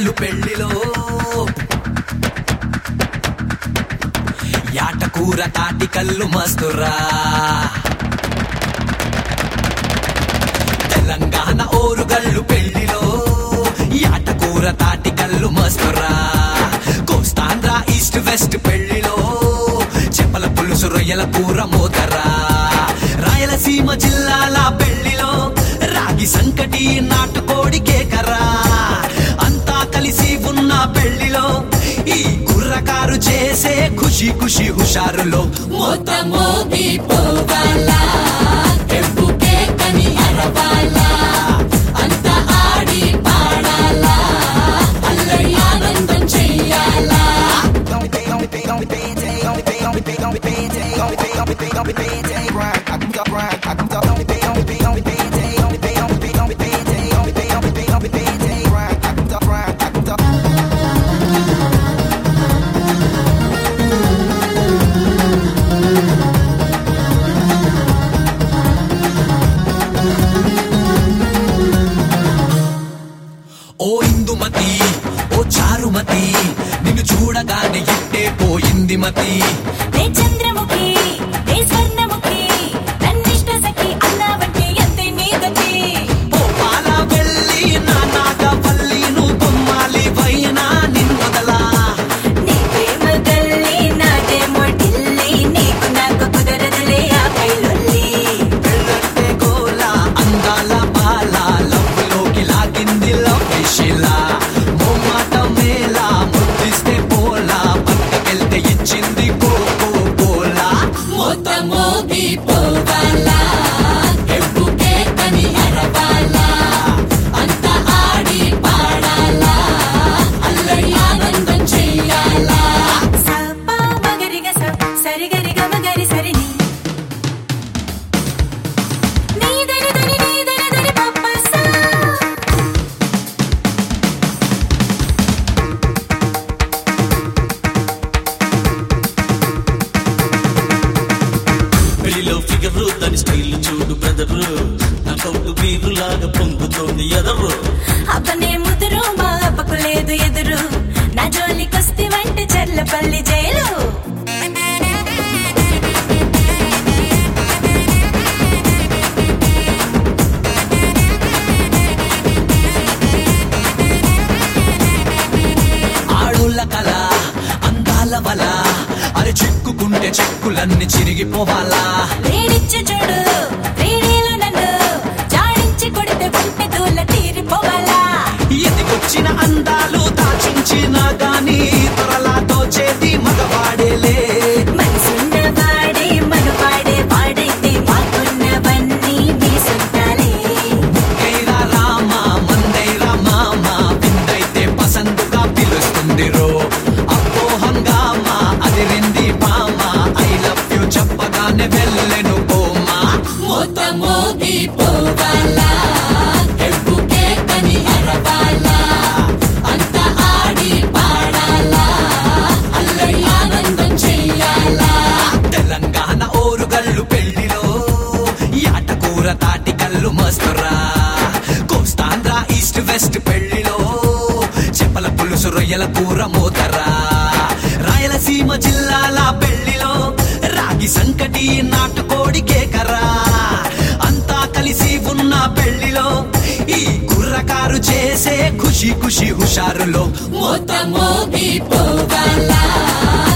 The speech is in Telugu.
గల్లు పెళ్లిలో యాటకూర తాటి కల్లు మస్తురా తెలంగాణ ఓరుగల్లు పెళ్లిలో యాటకూర తాటి కల్లు మస్తురా కోస్తాంధ్ర ఈస్ట్ వెస్ట్ పెళ్లిలో చెపల పులుసు రొయ్యల కూర మోతరా రాయలసీమ జిల్లాల పెళ్లిలో రాగి సంకటి నాటుకోడి కేకరా అంతా కలిసి ఉన్న పెళ్లిలో ఈ కుర్రకారు చేసే ఖుషి ఖుషి హుషారులో మోతమోగిపోవాలా ఎప్పుకే కని అరవాలా అంత ఆడి పాడాలా అల్లరి ఆనందం చెయ్యాలా ఓ ఇందుమతి ఓ చారుమతి నిన్ను చూడగానే ఇట్టే పోయింది మతి నే చంద్రముఖి నే స్వర్ణముఖి నన్నిష్ట సఖి అన్నావంటే ఎంతే నీ గతి ఓ పాల వెళ్ళి నా నాగవల్లి నువ్వు బొమ్మాలి వైనా నిన్నొదలా నీ ప్రేమ గల్లి నాదేమో ఢిల్లీ నీకు నాకు కుదరదులే ఆ కైలొల్లి పెళ్ళంటే గోల అందాల బాల లవ్వులోకి లాగింది లవ్ శిలా మొమ్మాట మేళ ముద్దిస్తే పోలా పక్కకెళ్తే ఇచ్చింది కోకో కోలా మోతమోగిపోవాలా ఎప్పుకే కని అరవాలా అంత ఆడి పాడాలా అల్లరి ఆనందం చెయ్యాలా సపా మగరిగ స సరిగరిగ మగరి సరిని నీ దరి దరి నీ దరి దరి పప్ప సా పెళ్లిలో ఫిగర్ దాని స్టైల్ చూడు బ్రదరు నా కౌటు బీరు లాగా పొంగుతోంది ఎదరు అప్పనే ముదురు మా అప్పకు లేదు ఎదురు నా జోలికొస్తే వంట చెర్లపల్లి జైలు ఆడోళ్ళ కల అందాల వల అరి చిక్కుకుంటే చెక్కులన్నీ చిరిగిపోవాలా వేడిచ్చి చూడు వేడేలు నన్ను జాడించి కొడితే గుంటె దూల తీరిపోవాలా ఎదిగొచ్చిన అందాలు దాచించిన గాని త్వరలా దోచేది మగవాడేలే మనసున్న వాడే మనవాడే వాడైతే మాకున్నవన్నీ మీ సొంతాలే కైరా రామ మందైరా మామ విందైతే పసందుగా పిలుస్తుంది రో అప్పో హంగామా అదిరింది బామ ఐ లవ్ యు చెప్పగానే వెళ్ళెను బోమా మోతమోగిపోవాలా ఎప్పుకే కని అరవాలా అంత ఆడి పాడాలా అల్లరి ఆనందం చెయ్యాలా తెలంగాణ ఓరుగల్లు పెళ్లిలో యాటకూర తాటి కల్లు మస్తురా కోస్తాంధ్ర ఈస్ట్ వెస్ట్ పెళ్లిలో చెపల పులుసు రొయ్యల కూర మోతరా రాయలసీమ జిల్లాల పెళ్లిలో రాగి సంకటి నాటుకోడి కేకరా అంతా కలిసి ఉన్న పెళ్లిలో ఈ కుర్రకారు చేసే ఖుషి ఖుషి హుషారులో మోతమోగిపోవాలా